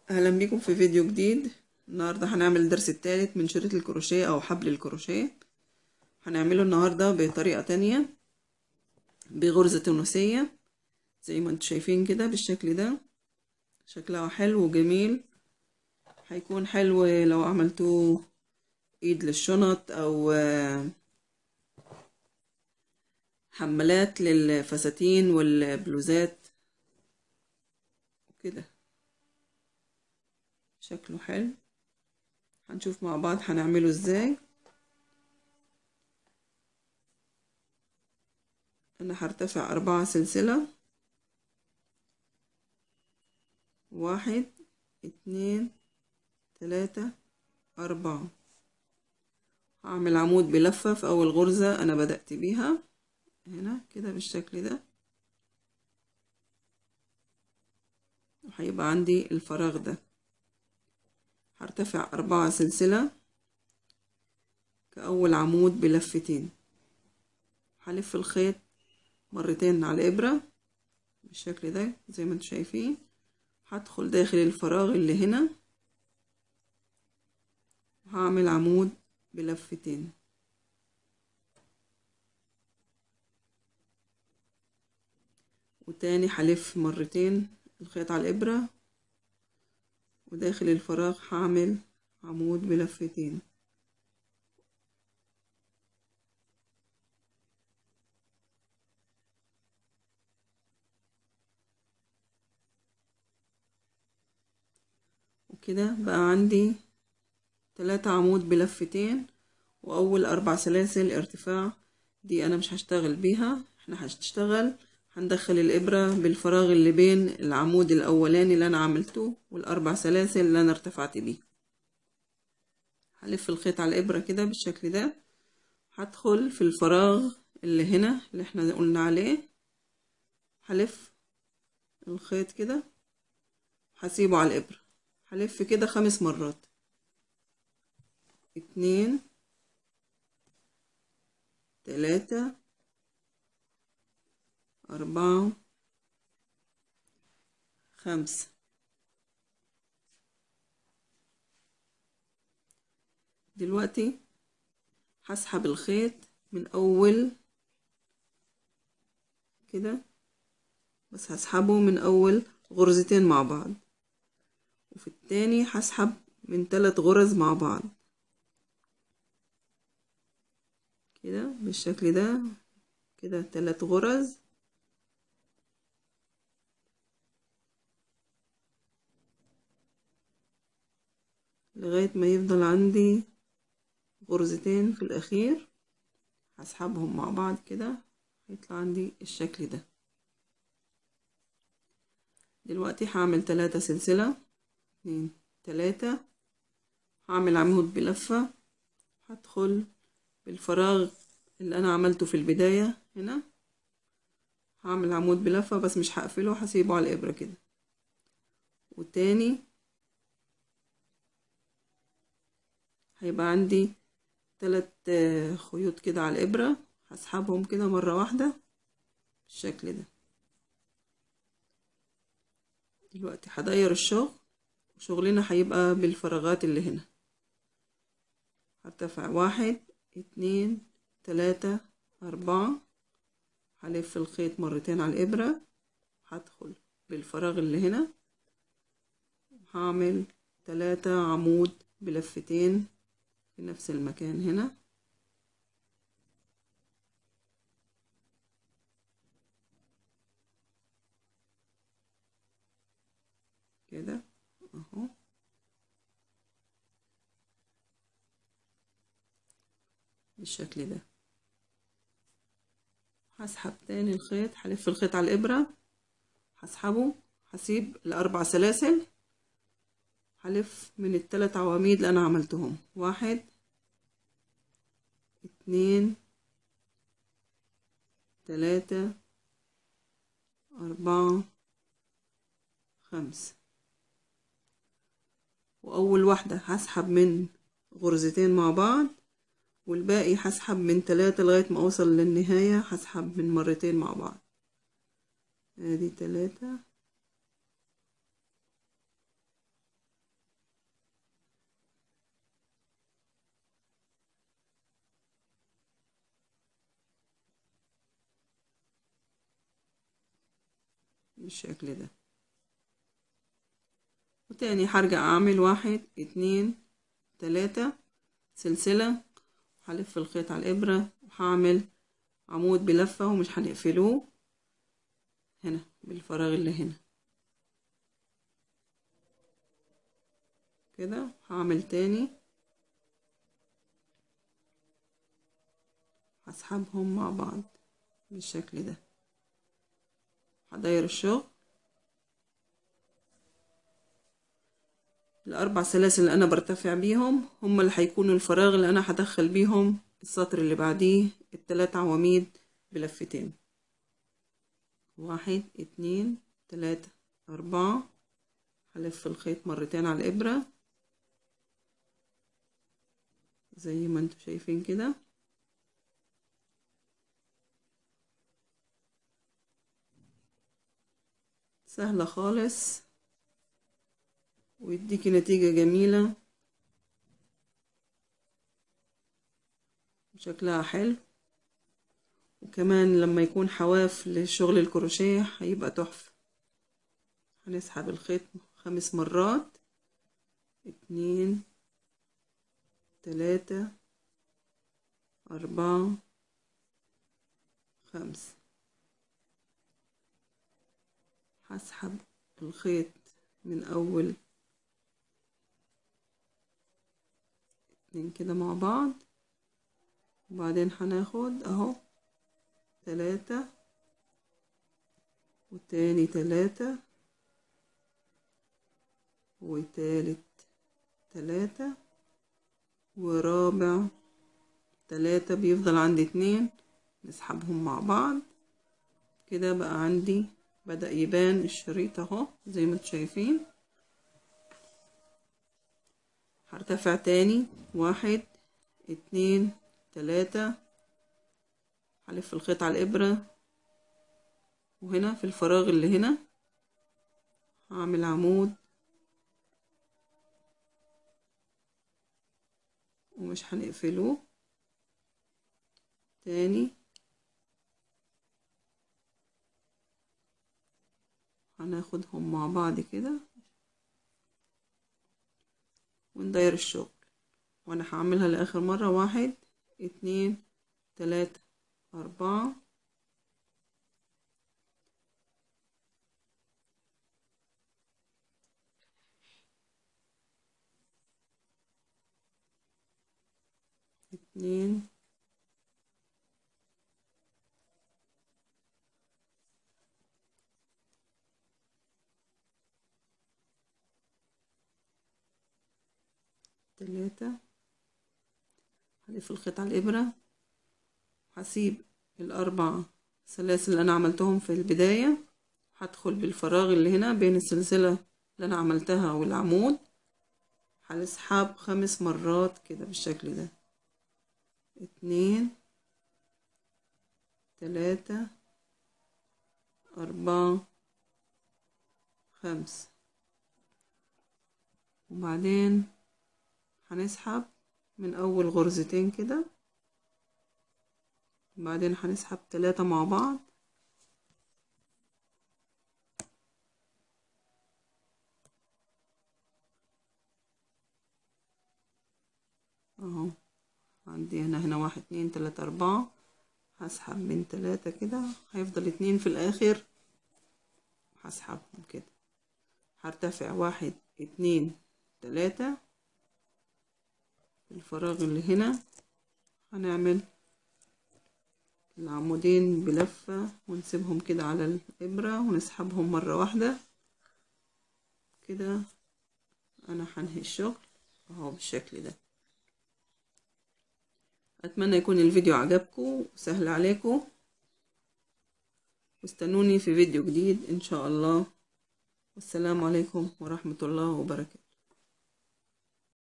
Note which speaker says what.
Speaker 1: اهلا بيكم في فيديو جديد النهارده هنعمل الدرس الثالث من شريط الكروشيه او حبل الكروشيه هنعمله النهارده بطريقه تانية بغرزه تونسيه زي ما انتم شايفين كده بالشكل ده شكلها حلو وجميل هيكون حلو لو عملتوه ايد للشنط او حمالات للفساتين والبلوزات كده شكله حلو هنشوف مع بعض هنعمله ازاي انا هرتفع اربعة سلسلة واحد اتنين تلاتة اربعة هعمل عمود بلفة في اول غرزة انا بدأت بيها هنا كده بالشكل ده وهيبقى عندي الفراغ ده هرتفع أربعة سلسلة كأول عمود بلفتين هلف الخيط مرتين على الإبرة بالشكل ده زي ما انتم شايفين هدخل داخل الفراغ اللي هنا وهعمل عمود بلفتين وتاني هلف مرتين الخيط على الإبرة وداخل الفراغ هعمل عمود بلفتين وكده بقى عندي تلاتة عمود بلفتين وأول أربع سلاسل ارتفاع دي أنا مش هشتغل بيها احنا هنشتغل هندخل الإبرة بالفراغ اللي بين العمود الأولاني اللي أنا عملته والأربع سلاسل اللي أنا ارتفعت بيه هلف الخيط على الإبرة كده بالشكل ده هدخل في الفراغ اللي هنا اللي احنا قلنا عليه هلف الخيط كده هسيبه على الإبرة هلف كده خمس مرات اتنين تلاتة أربعة خمسة دلوقتي هسحب الخيط من أول كده بس هسحبه من أول غرزتين مع بعض وفي التاني هسحب من ثلاث غرز مع بعض كده بالشكل ده كده ثلاث غرز لغاية ما يفضل عندي غرزتين في الأخير هسحبهم مع بعض كده هيطلع عندي الشكل ده دلوقتي هعمل تلاتة سلسلة اتنين تلاتة هعمل عمود بلفة هدخل بالفراغ اللي أنا عملته في البداية هنا هعمل عمود بلفة بس مش هقفله هسيبه على الإبرة كده وتاني هيبقى عندي تلات خيوط كده على الإبرة هسحبهم كده مرة واحدة بالشكل ده دلوقتي هدير الشغل وشغلنا هيبقى بالفراغات اللي هنا هرتفع واحد اتنين تلاتة أربعة هلف الخيط مرتين على الإبرة هدخل بالفراغ اللي هنا هعمل تلاتة عمود بلفتين في نفس المكان هنا كده اهو بالشكل ده هسحب تاني الخيط هلف الخيط على الإبرة هسحبه هسيب الأربع سلاسل هلف من التلات عواميد اللي أنا عملتهم واحد اتنين تلاتة أربعة خمسة وأول واحدة هسحب من غرزتين مع بعض والباقي هسحب من تلاتة لغاية ما أوصل للنهاية هسحب من مرتين مع بعض ادي تلاتة بالشكل ده وتاني هرجع اعمل واحد اتنين تلاتة سلسلة هلف الخيط على الابرة وهعمل عمود بلفة ومش هنقفلوه هنا بالفراغ اللي هنا كده هعمل تاني هسحبهم مع بعض بالشكل ده هداير الشغل الأربع سلاسل اللي أنا برتفع بيهم هم اللي هيكونوا الفراغ اللي أنا هدخل بيهم السطر اللي بعديه التلات عواميد بلفتين واحد اتنين تلاتة أربعة هلف الخيط مرتين على الإبرة زي ما انتوا شايفين كده سهلة خالص ويديكي نتيجة جميلة شكلها حلو وكمان لما يكون حواف لشغل الكروشيه هيبقى تحفة هنسحب الخيط خمس مرات اتنين تلاتة أربعة خمسة هسحب الخيط من أول اتنين كده مع بعض وبعدين هناخد اهو تلاتة وتاني تلاتة وتالت تلاتة ورابع تلاتة بيفضل عندي اتنين نسحبهم مع بعض كده بقى عندي بدأ يبان الشريط اهو زي ما انتم شايفين هرتفع تاني واحد اتنين تلاتة هلف الخيط على الإبرة وهنا في الفراغ اللي هنا هعمل عمود ومش هنقفله تاني هناخدهم مع بعض كده ونداير الشغل وانا هعملها لاخر مرة واحد اتنين تلاتة اربعة اتنين تلاتة هلف الخيط على الإبرة هسيب الأربع سلاسل اللي أنا عملتهم في البداية هدخل بالفراغ اللي هنا بين السلسلة اللي أنا عملتها والعمود هنسحب خمس مرات كده بالشكل ده اتنين تلاتة أربعة خمسة وبعدين هنسحب من أول غرزتين كده وبعدين هنسحب تلاتة مع بعض اهو عندي هنا هنا واحد اتنين تلاتة أربعة هسحب من تلاتة كده هيفضل اتنين في الآخر هسحبهم كده هرتفع واحد اتنين تلاتة الفراغ اللي هنا هنعمل العمودين بلفة ونسيبهم كده على الإبرة ونسحبهم مرة واحدة كده أنا هنهي الشغل اهو بالشكل ده أتمنى يكون الفيديو عجبكم وسهل عليكم واستنوني في فيديو جديد إن شاء الله والسلام عليكم ورحمة الله وبركاته